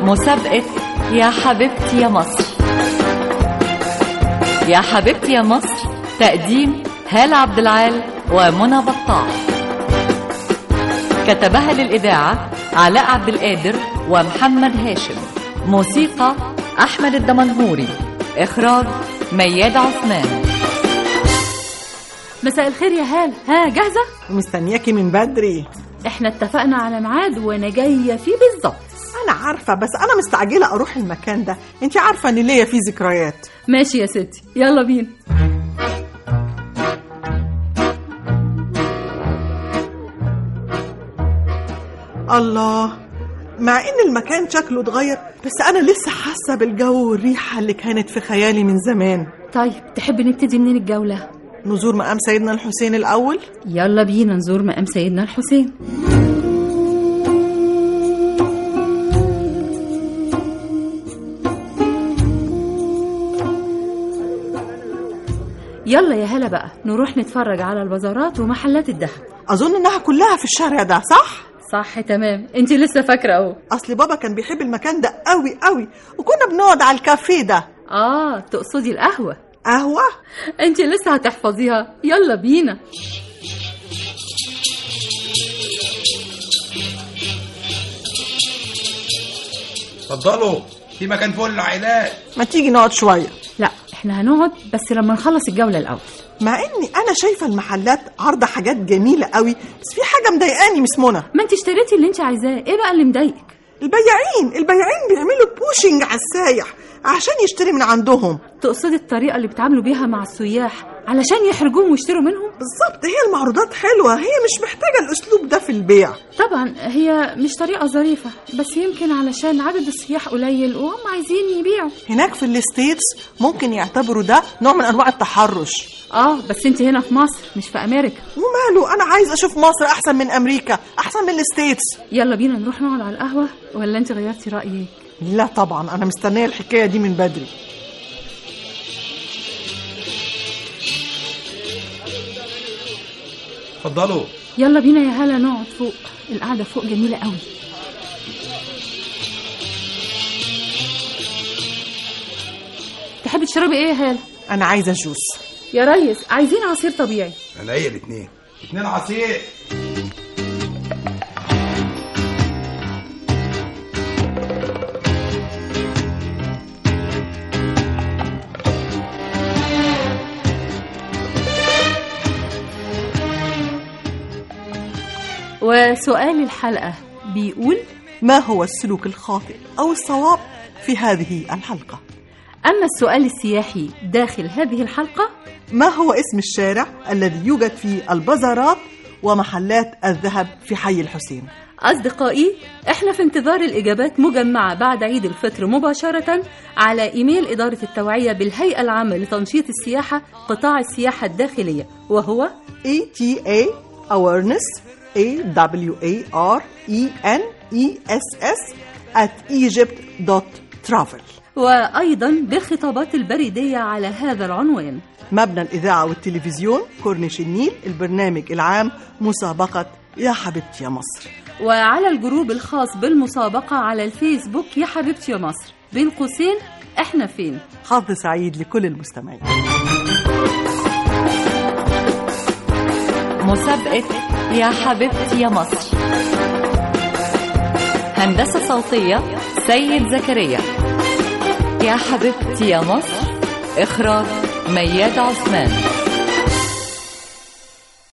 مسابقة يا حبيبتي يا مصر يا حبيبتي يا مصر تقديم هالة عبد العال ومنى بطاح كتبها للإذاعة علاء عبد القادر ومحمد هاشم موسيقى أحمد الدمنهوري إخراج مياد عثمان مساء الخير يا هال ها جاهزة؟ مستنياكي من بدري احنا اتفقنا على ميعاد وانا جاية فيه بالظبط انا عارفه بس انا مستعجله اروح المكان ده انت عارفه ان ليا فيه ذكريات ماشي يا ستي يلا بينا الله مع ان المكان شكله اتغير بس انا لسه حاسه بالجو والريحه اللي كانت في خيالي من زمان طيب تحب نبتدي منين الجولة؟ نزور مقام سيدنا الحسين الاول يلا بينا نزور مقام سيدنا الحسين يلا يا هلا بقى نروح نتفرج على البازارات ومحلات الذهب اظن انها كلها في الشارع ده صح صح تمام انت لسه فاكرة اهو اصل بابا كان بيحب المكان ده قوي قوي وكنا بنقعد على الكافيه ده اه تقصدي القهوة قهوه انت لسه هتحفظيها يلا بينا اتفضلوا في مكان فوق للعائلات ما تيجي نقعد شويه لا احنا هنقعد بس لما نخلص الجولة الأول مع اني انا شايفه المحلات عارضه حاجات جميله قوي بس في حاجه مضايقاني مس منى ما انت اشتريتي اللي انت عايزاه ايه بقى اللي مضايقك البياعين البياعين بيعملوا بوشنج على السايح عشان يشتري من عندهم تقصدي الطريقة اللي بيتعاملوا بيها مع السياح علشان يحرجوهم ويشتروا منهم بالظبط هي المعروضات حلوه هي مش محتاجه الاسلوب ده في البيع طبعا هي مش طريقة ظريفة بس يمكن علشان عدد السياح قليل وهم عايزين يبيعوا هناك في الستيتس ممكن يعتبروا ده نوع من انواع التحرش اه بس انت هنا في مصر مش في امريكا وماله انا عايز اشوف مصر احسن من امريكا احسن من الستيتس يلا بينا نروح نقعد على القهوة ولا انت غيرتي رأيك لا طبعا انا مستنيه الحكايه دي من بدري اتفضلوا يلا بينا يا هلا نقعد فوق القعدة فوق جميلة قوي تحبي تشربي ايه يا هلا انا عايزه جوس يا ريس عايزين عصير طبيعي انا هي الاثنين اتنين عصير وسؤال الحلقة بيقول ما هو السلوك الخاطئ او الصواب في هذه الحلقه أما السؤال السياحي داخل هذه الحلقة ما هو اسم الشارع الذي يوجد فيه البازارات ومحلات الذهب في حي الحسين أصدقائي إحنا في انتظار الإجابات مجمعة بعد عيد الفطر مباشرة على إيميل إدارة التوعية بالهيئة العامة لتنشيط السياحة قطاع السياحة الداخلية وهو ATA awareness A W A R E N E S S at egypt.travel وأيضا بالخطابات البريدية على هذا العنوان مبنى الإذاعة والتلفزيون كورنيش النيل البرنامج العام مسابقة يا حبيبتي يا مصر وعلى الجروب الخاص بالمسابقة على الفيسبوك يا حبيبتي يا مصر بين قوسين إحنا فين حظ سعيد لكل المستمعين مسابقة يا حبيبتي يا مصر هندسة صوتية سيد زكريا يا حبيبتي يا مصر إخراج مياد عثمان